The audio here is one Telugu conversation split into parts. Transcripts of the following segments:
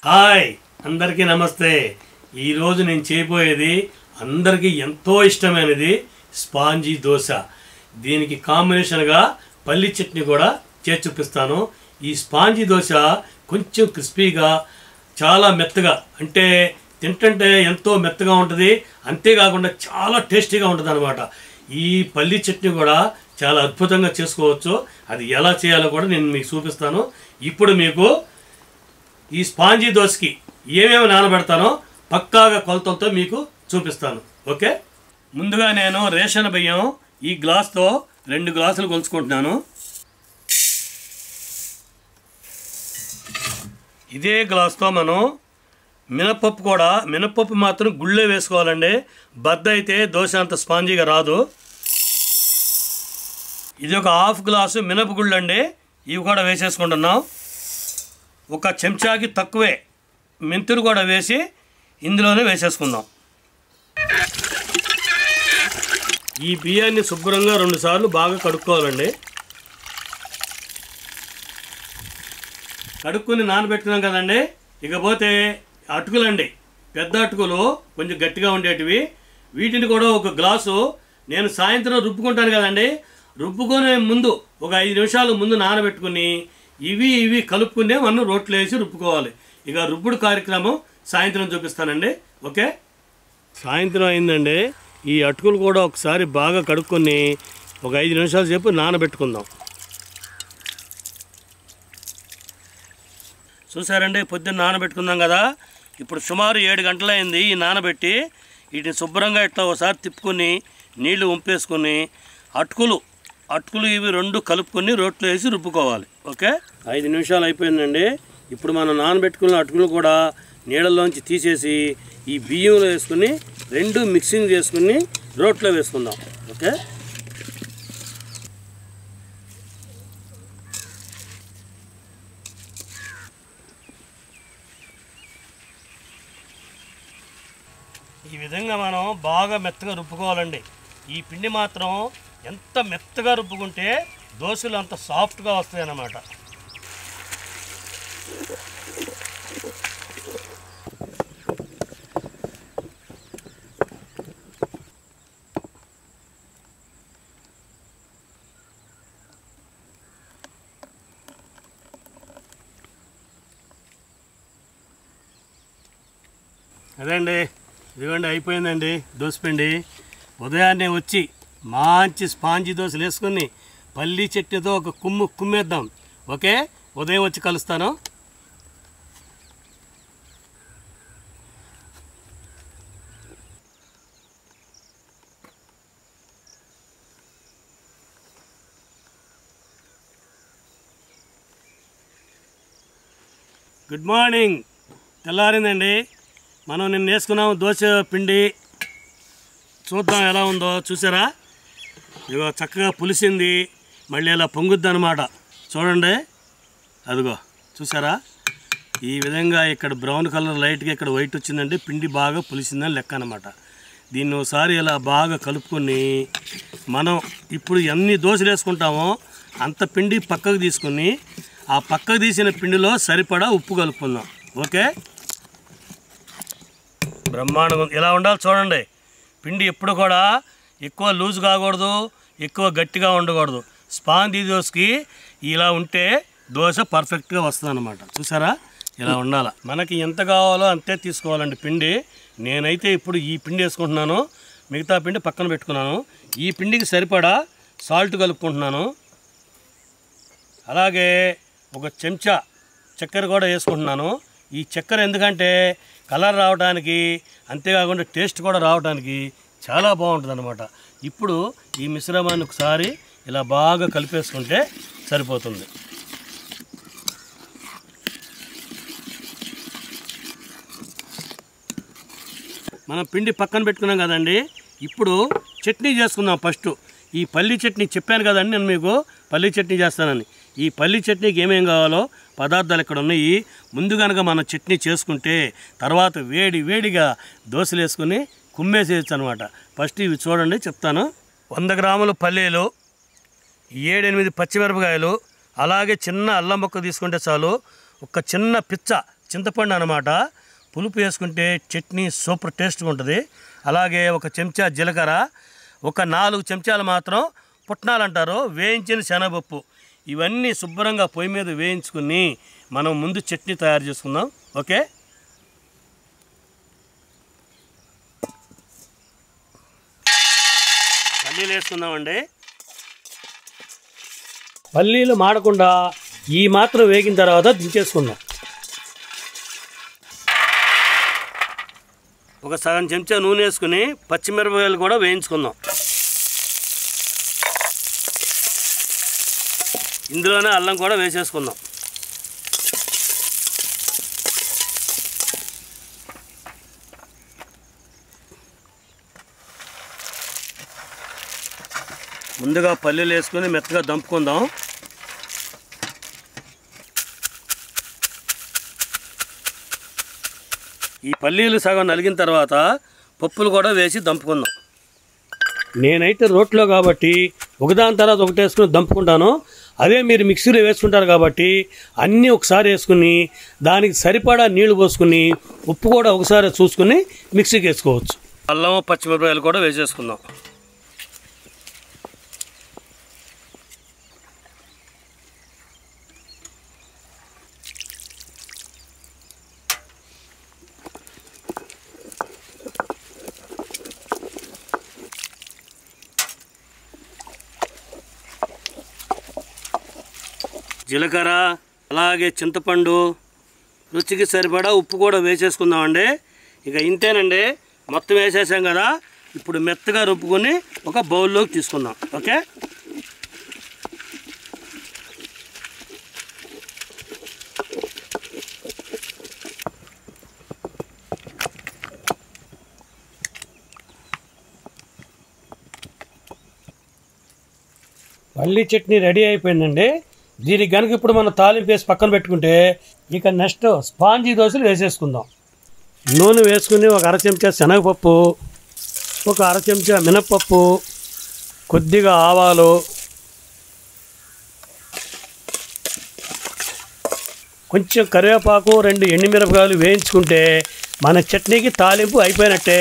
హాయ్ అందరికీ నమస్తే ఈరోజు నేను చేయబోయేది అందరికీ ఎంతో ఇష్టమైనది స్పాంజీ దోశ దీనికి కాంబినేషన్గా పల్లి చట్నీ కూడా చేసి చూపిస్తాను ఈ స్పాంజీ దోశ కొంచెం క్రిస్పీగా చాలా మెత్తగా అంటే తింటుంటే ఎంతో మెత్తగా ఉంటుంది అంతేకాకుండా చాలా టేస్టీగా ఉంటుంది అనమాట ఈ పల్లి చట్నీ కూడా చాలా అద్భుతంగా చేసుకోవచ్చు అది ఎలా చేయాలో కూడా నేను మీకు చూపిస్తాను ఇప్పుడు మీకు ఈ స్పాంజీ దోశకి ఏమేమి నానబెడతానో పక్కాగా కొలతలతో మీకు చూపిస్తాను ఓకే ముందుగా నేను రేషన్ బియ్యం ఈ గ్లాస్తో రెండు గ్లాసులు కొలుచుకుంటున్నాను ఇదే గ్లాస్తో మనం మినపప్పు కూడా మినపప్పు మాత్రం గుళ్ళే వేసుకోవాలండి బద్ద అయితే దోశ అంత స్పాంజీగా రాదు ఇది ఒక హాఫ్ గ్లాసు మినపగుళ్ళు అండి ఇవి కూడా వేసేసుకుంటున్నాం ఒక చెంచాకి తక్కువే మెంతులు కూడా వేసి ఇందులోనే వేసేసుకుందాం ఈ బియ్యాన్ని శుభ్రంగా రెండుసార్లు బాగా కడుక్కోవాలండి కడుక్కుని నానబెట్టుకున్నాం కదండి ఇకపోతే అటుకులండి పెద్ద అటుకులు కొంచెం గట్టిగా ఉండేటివి వీటిని కూడా ఒక గ్లాసు నేను సాయంత్రం రుబ్బుకుంటాను కదండి రుబ్బుకునే ముందు ఒక ఐదు నిమిషాలు ముందు నానబెట్టుకుని ఇవి ఇవి కలుపుకునే మనం రోట్లో వేసి రుబ్బుకోవాలి ఇక రుబ్బుడు కార్యక్రమం సాయంత్రం చూపిస్తానండి ఓకే సాయంత్రం అయిందండి ఈ అటుకులు కూడా ఒకసారి బాగా కడుక్కొని ఒక ఐదు నిమిషాల సేపు నానబెట్టుకుందాం చూసారండి పొద్దున్న నానబెట్టుకుందాం కదా ఇప్పుడు సుమారు ఏడు గంటలైంది ఈ నానబెట్టి వీటిని శుభ్రంగా ఇట్లా ఒకసారి తిప్పుకొని నీళ్లు ఉంపేసుకొని అటుకులు అటుకులు ఇవి రెండు కలుపుకొని రోట్లో వేసి రుబ్బుకోవాలి ఓకే ఐదు నిమిషాలు అయిపోయిందండి ఇప్పుడు మనం నానబెట్టుకున్న అటుకులు కూడా నీళ్ళలోంచి తీసేసి ఈ బియ్యంలో వేసుకుని రెండు మిక్సింగ్ చేసుకుని రోట్లో వేసుకుందాం ఓకే ఈ విధంగా మనం బాగా మెత్తగా రుబ్బుకోవాలండి ఈ పిండి మాత్రం ఎంత మెత్తగా రుబ్బుకుంటే దోశలు అంత సాఫ్ట్గా వస్తాయి అన్నమాట అదండి ఇదిగోండి అయిపోయిందండి దోసపిండి ఉదయాన్నే వచ్చి మంచి స్పాంజీ దోశలు వేసుకొని పల్లీ చట్నీతో ఒక కుమ్ము కుమ్మేద్దాం ఓకే ఉదయం వచ్చి కలుస్తాను గుడ్ మార్నింగ్ తెల్లారిందండి మనం నిన్న వేసుకున్నాం దోశ పిండి చూద్దాం ఎలా ఉందో చూసారా ఇగో చక్కగా పులిసింది మళ్ళీ ఇలా పొంగుద్ది అనమాట చూడండి అదిగో చూసారా ఈ విధంగా ఇక్కడ బ్రౌన్ కలర్ లైట్గా ఇక్కడ వైట్ వచ్చిందంటే పిండి బాగా పులిసిందని లెక్క అనమాట దీన్ని ఒకసారి ఇలా బాగా కలుపుకొని మనం ఇప్పుడు ఎన్ని దోశలు వేసుకుంటామో అంత పిండి పక్కకు తీసుకొని ఆ పక్కకు తీసిన పిండిలో సరిపడా ఉప్పు కలుపుకుందాం ఓకే బ్రహ్మాండంగా ఉంది. ఇలా ఉండాలి చూడండి పిండి ఎప్పుడు కూడా ఎక్కువ లూజ్ కాకూడదు ఎక్కువ గట్టిగా ఉండకూడదు స్పాంజీ దోశకి ఇలా ఉంటే దోశ పర్ఫెక్ట్గా వస్తుంది అనమాట చూసారా ఇలా ఉండాలి మనకి ఎంత కావాలో అంతే తీసుకోవాలండి పిండి నేనైతే ఇప్పుడు ఈ పిండి వేసుకుంటున్నాను మిగతా పిండి పక్కన పెట్టుకున్నాను ఈ పిండికి సరిపడా సాల్ట్ కలుపుకుంటున్నాను అలాగే ఒక చెంచా చక్కెర కూడా వేసుకుంటున్నాను ఈ చక్కెర ఎందుకంటే కలర్ రావడానికి అంతేకాకుండా టేస్ట్ కూడా రావడానికి చాలా బాగుంటుంది అనమాట ఇప్పుడు ఈ మిశ్రమాన్ని ఒకసారి ఇలా బాగా కలిపేసుకుంటే సరిపోతుంది మనం పిండి పక్కన పెట్టుకున్నాం కదండి ఇప్పుడు చట్నీ చేసుకుందాం ఫస్ట్ ఈ పల్లి చట్నీ చెప్పాను కదండి నేను మీకు పల్లి చట్నీ చేస్తానని ఈ పల్లి చట్నీకి ఏమేం కావాలో పదార్థాలు ఇక్కడ ఉన్నాయి ముందు కనుక మనం చట్నీ చేసుకుంటే తర్వాత వేడి వేడిగా దోశలు వేసుకుని కుమ్మేసేయచ్చు అనమాట ఫస్ట్ ఇవి చూడండి చెప్తాను వంద గ్రాములు పల్లీలు ఏడెనిమిది పచ్చిమిరపకాయలు అలాగే చిన్న అల్లం ముక్క తీసుకుంటే చాలు ఒక చిన్న పిచ్చ చింతపండు అనమాట పులుపు వేసుకుంటే చట్నీ సూపర్ టేస్ట్గా ఉంటుంది అలాగే ఒక చెంచా జీలకర్ర ఒక నాలుగు చెంచాలు మాత్రం పుట్నాలు అంటారు వేయించిన శనగపప్పు ఇవన్నీ శుభ్రంగా పొయ్యి మీద వేయించుకుని మనం ముందు చట్నీ తయారు చేసుకుందాం ఓకే పల్లీలు వేసుకుందామండి పల్లీలు మాడకుండా ఈ మాత్రం వేగిన తర్వాత దించేసుకుందాం ఒక సగం చెంచా నూనె వేసుకుని పచ్చిమిరపకాయలు కూడా వేయించుకుందాం ఇందులోనే అల్లం కూడా వేసేసుకుందాం ముందుగా పల్లీలు వేసుకొని మెత్తగా దంపుకుందాం ఈ పల్లీలు సగం నలిగిన తర్వాత పప్పులు కూడా వేసి దంపుకుందాం నేనైతే రోట్లో కాబట్టి ఒకదాని తర్వాత ఒకటి వేసుకుని దంపుకుంటాను అదే మీరు మిక్సీలో వేసుకుంటారు కాబట్టి అన్నీ ఒకసారి వేసుకుని దానికి సరిపడా నీళ్లు పోసుకుని ఉప్పు కూడా ఒకసారి చూసుకుని మిక్సీకి వేసుకోవచ్చు అల్లం పచ్చిమిరపకాయలు కూడా వేసేసుకుందాం జీలకర్ర అలాగే చింతపండు రుచికి సరిపడా ఉప్పు కూడా వేసేసుకుందామండి ఇక ఇంతేనండి మొత్తం వేసేసాం కదా ఇప్పుడు మెత్తగా రుబ్బుకొని ఒక బౌల్లోకి తీసుకుందాం ఓకే పల్లి చట్నీ రెడీ అయిపోయిందండి దీనికి కనుక ఇప్పుడు మనం తాలింపు వేసి పక్కన పెట్టుకుంటే ఇక నెక్స్ట్ స్పాంజీ దోశలు వేసేసుకుందాం నూనె వేసుకుని ఒక అర చెంచా శనగపప్పు ఒక అర చెంచా మినప్పప్పు కొద్దిగా ఆవాలు కొంచెం కరివేపాకు రెండు ఎండుమిరపకాయలు వేయించుకుంటే మన చట్నీకి తాలింపు అయిపోయినట్టే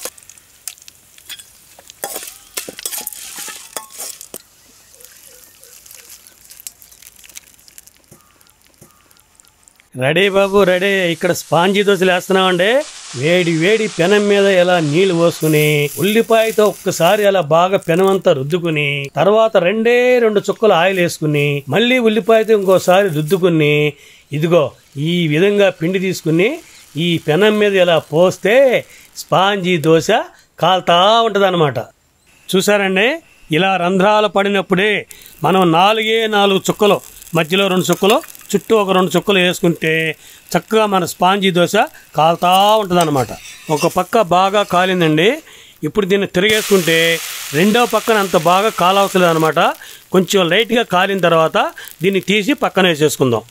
రెడీ బాబు రెడీ ఇక్కడ స్పాంజీ దోశలు వేస్తున్నామండి వేడి వేడి పెనం మీద ఇలా నీళ్లు పోసుకుని ఉల్లిపాయతో ఒక్కసారి అలా బాగా పెనం అంతా రుద్దుకుని తర్వాత రెండే రెండు చుక్కలు ఆయిల్ వేసుకుని మళ్ళీ ఉల్లిపాయతో ఇంకోసారి రుద్దుకుని ఇదిగో ఈ విధంగా పిండి తీసుకుని ఈ పెనం మీద ఇలా పోస్తే స్పాంజీ దోశ కాలుతా ఉంటుంది చూసారండి ఇలా రంధ్రాలు పడినప్పుడే మనం నాలుగే నాలుగు చుక్కలు మధ్యలో రెండు చుక్కలు చుట్టూ ఒక రెండు చుక్కలు వేసుకుంటే చక్కగా మన స్పాంజీ దోశ కాలుతా ఉంటుందన్నమాట ఒక పక్క బాగా కాలిందండి ఇప్పుడు దీన్ని తిరిగేసుకుంటే రెండో పక్కన అంత బాగా కాలవసలేదు అనమాట కొంచెం లైట్గా కాలిన తర్వాత దీన్ని తీసి పక్కన వేసేసుకుందాం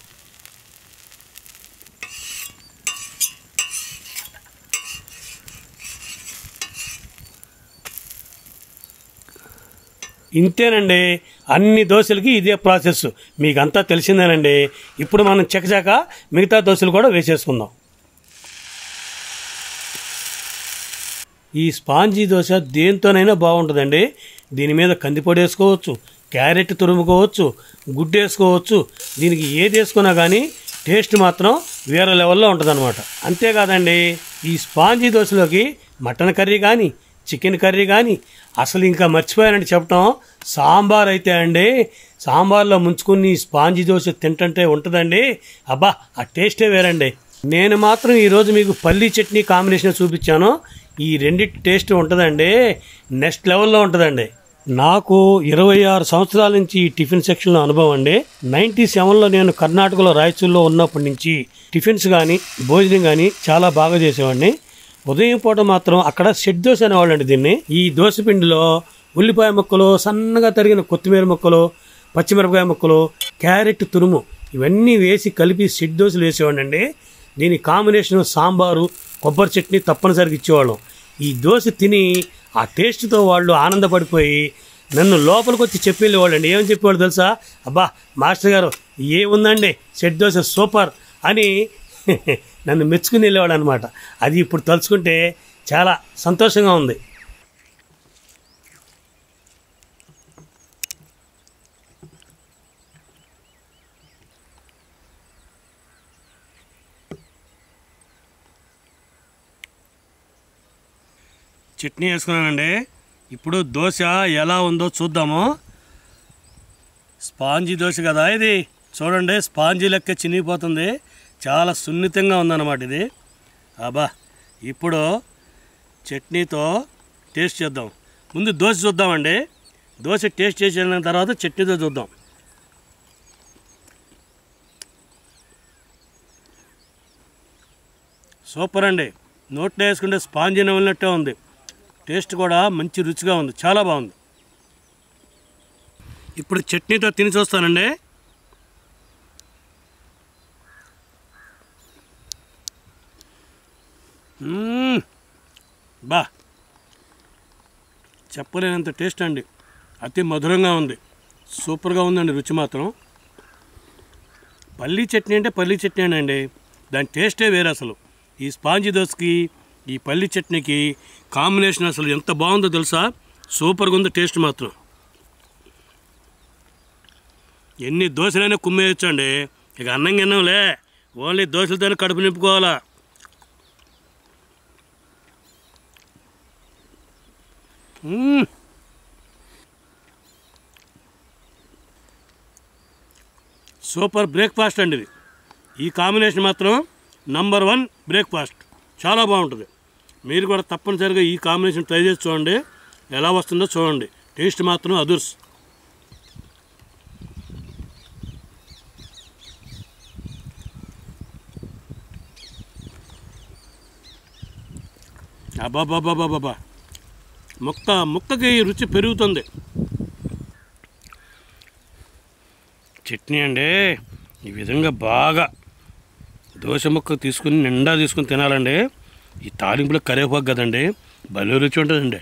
ఇంతేనండి అన్ని దోశలకి ఇదే ప్రాసెస్ మీకు అంతా తెలిసిందేనండి ఇప్పుడు మనం చకచక మిగతా దోశలు కూడా వేసేసుకుందాం ఈ స్పాంజీ దోశ దేంతోనైనా బాగుంటుందండి దీని మీద కందిపొడి వేసుకోవచ్చు క్యారెట్ తురుముకోవచ్చు గుడ్డు వేసుకోవచ్చు దీనికి ఏది వేసుకున్నా కానీ టేస్ట్ మాత్రం వేరే లెవెల్లో ఉంటుందన్నమాట అంతేకాదండి ఈ స్పాంజీ దోశలోకి మటన్ కర్రీ కానీ చికెన్ కర్రీ కానీ అసలు ఇంకా మర్చిపోయానండి చెప్పటం సాంబార్ అయితే అండి సాంబార్లో ముంచుకుని ఈ స్పాంజీ దోశ తింటుంటే ఉంటుందండి అబ్బా ఆ టేస్టే వేరండి నేను మాత్రం ఈరోజు మీకు పల్లీ చట్నీ కాంబినేషన్ చూపించాను ఈ రెండిటి టేస్ట్ ఉంటుందండి నెక్స్ట్ లెవెల్లో ఉంటుందండి నాకు ఇరవై ఆరు సంవత్సరాల నుంచి ఈ టిఫిన్ సెక్షన్లో అనుభవం అండి నైంటీ సెవెన్లో నేను కర్ణాటకలో రాయచూర్లో ఉన్నప్పటి నుంచి టిఫిన్స్ కానీ భోజనం కానీ చాలా బాగా చేసేవాడిని ఉదయం పూట మాత్రం అక్కడ షెడ్ దోశ అనేవాళ్ళండి దీన్ని ఈ దోశ పిండిలో ఉల్లిపాయ ముక్కలు సన్నగా తరిగిన కొత్తిమీర ముక్కలు పచ్చిమిరపకాయ ముక్కలు క్యారెట్ తురుము ఇవన్నీ వేసి కలిపి షెడ్ దోశలు వేసేవాడండి దీని కాంబినేషన్ సాంబారు కొబ్బరి చట్నీ తప్పనిసరిగా ఇచ్చేవాళ్ళం ఈ దోశ తిని ఆ టేస్ట్తో వాళ్ళు ఆనందపడిపోయి నన్ను లోపలికి వచ్చి చెప్పేవాళ్ళు అండి ఏమని చెప్పేవాళ్ళు తెలుసా అబ్బా మాస్టర్ గారు ఏముందండి సెట్ దోశ సూపర్ అని నన్ను మెచ్చుకుని వెళ్ళేవాడు అనమాట అది ఇప్పుడు తలుచుకుంటే చాలా సంతోషంగా ఉంది చట్నీ వేసుకున్నానండి ఇప్పుడు దోశ ఎలా ఉందో చూద్దాము స్పాంజీ దోశ కదా ఇది చూడండి స్పాంజీ లెక్క చినిగిపోతుంది చాలా సున్నితంగా ఉందన్నమాట ఇది అబ్బా ఇప్పుడు చట్నీతో టేస్ట్ చేద్దాం ముందు దోశ చూద్దామండి దోశ టేస్ట్ చేసిన తర్వాత చట్నీతో చూద్దాం సూపర్ అండి నోట్లో వేసుకుంటే స్పాంజీ నవ్వులినట్టే ఉంది టేస్ట్ కూడా మంచి రుచిగా ఉంది చాలా బాగుంది ఇప్పుడు చట్నీతో తిని చూస్తానండి మ్మ్. బా చెప్పలేనంత టేస్ట్ అండి అతి మధురంగా ఉంది సూపర్గా ఉందండి రుచి మాత్రం పల్లీ చట్నీ అంటే పల్లీ చట్నీ అండి దాని టేస్టే వేరే అసలు ఈ స్పాంజీ దోశకి ఈ పల్లీ చట్నీకి కాంబినేషన్ అసలు ఎంత బాగుందో తెలుసా సూపర్గా ఉంది టేస్ట్ మాత్రం ఎన్ని దోశలైనా కుమ్మేయచ్చు అండి ఇక అన్నం గిన్నంలే ఓన్లీ దోశలతోనే కడుపు నింపుకోవాలా మ్మ్. సూపర్ బ్రేక్ఫాస్ట్ అండి ఇది ఈ కాంబినేషన్ మాత్రం నంబర్ వన్ బ్రేక్ఫాస్ట్ చాలా బాగుంటుంది మీరు కూడా తప్పనిసరిగా ఈ కాంబినేషన్ ట్రై చేసి చూడండి ఎలా వస్తుందో చూడండి టేస్ట్ మాత్రం అదుర్స్ అబ్బాబాబాబాబా ముక్క ముక్కకి రుచి పెరుగుతుంది చట్నీ అండి ఈ విధంగా బాగా దోశ ముక్క తీసుకుని నిండా తీసుకుని తినాలండి ఈ తాలింపులో కరివేపాకు కదండి భలే రుచి ఉంటుందండి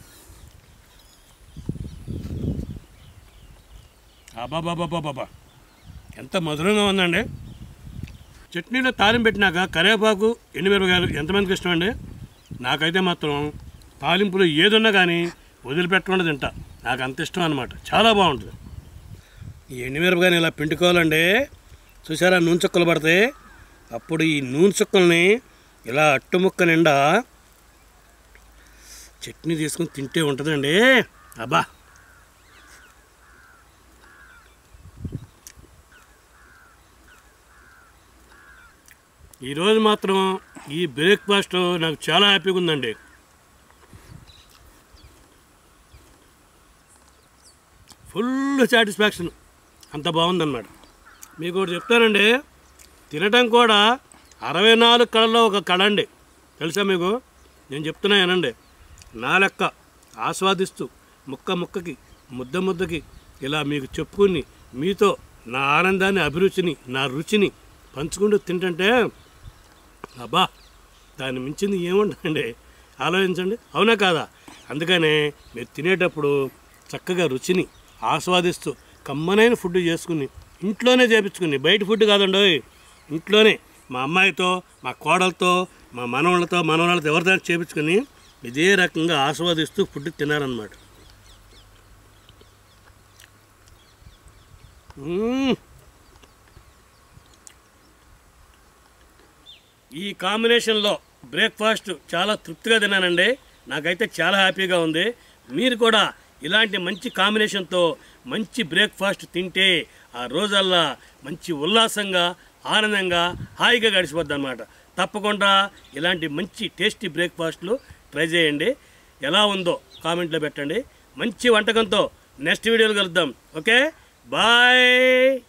అబాబాబాబాబా ఎంత మధురంగా ఉందండి చట్నీలో తాలింపు పెట్టినాక కరివేపాకు ఎండుమిరపకాయలు ఎంతమందికి ఇష్టం అండి నాకైతే మాత్రం తాలింపులో ఏదున్నా కానీ వదిలిపెట్టకుండా తింటా నాకు అంత ఇష్టం అనమాట చాలా బాగుంటుంది ఈ ఎండుమిరపకాయని ఇలా పిండుకోవాలండి చూసారా నూనె చుక్కలు పడతాయి అప్పుడు ఈ నూనె చుక్కల్ని ఇలా అట్టుముక్క నిండా చట్నీ తీసుకుని తింటే ఉంటుందండి అబ్బా ఈరోజు మాత్రం ఈ బ్రేక్ఫాస్ట్ నాకు చాలా హ్యాపీగా ఉందండి ఫుల్ సాటిస్ఫాక్షన్ అంత బాగుందన్నమాట మీకు ఒకటి చెప్తానండి తినటం కూడా అరవై నాలుగు కళల్లో ఒక కళ అండి తెలుసా మీకు నేను చెప్తున్నా ఏనండి నా లెక్క ఆస్వాదిస్తూ ముక్క ముక్కకి ముద్ద ముద్దకి ఇలా మీకు చెప్పుకుని మీతో నా ఆనందాన్ని అభిరుచిని నా రుచిని పంచుకుంటూ తింటుంటే అబ్బా దాన్ని మించింది ఏముంటుందండి ఆలోచించండి అవునా కాదా అందుకనే మీరు తినేటప్పుడు చక్కగా రుచిని ఆస్వాదిస్తూ కమ్మనైన ఫుడ్ చేసుకుని ఇంట్లోనే చేపించుకుని బయట ఫుడ్ కాదండి ఇంట్లోనే మా అమ్మాయితో మా కోడలతో మా మనవాళ్ళతో మనవాళ్ళతో ఎవరితో చేపించుకుని ఇదే రకంగా ఆస్వాదిస్తూ ఫుడ్ తినారనమాట మ్మ్. ఈ కాంబినేషన్లో బ్రేక్ఫాస్ట్ చాలా తృప్తిగా తిన్నానండి నాకైతే చాలా హ్యాపీగా ఉంది మీరు కూడా ఇలాంటి మంచి కాంబినేషన్తో మంచి బ్రేక్ఫాస్ట్ తింటే ఆ రోజల్లా మంచి ఉల్లాసంగా ఆనందంగా హాయిగా గడిచిపోద్ది అనమాట తప్పకుండా ఇలాంటి మంచి టేస్టీ బ్రేక్ఫాస్ట్లు ట్రై చేయండి ఎలా ఉందో కామెంట్లో పెట్టండి మంచి వంటకంతో నెక్స్ట్ వీడియోలో కలుద్దాం ఓకే బాయ్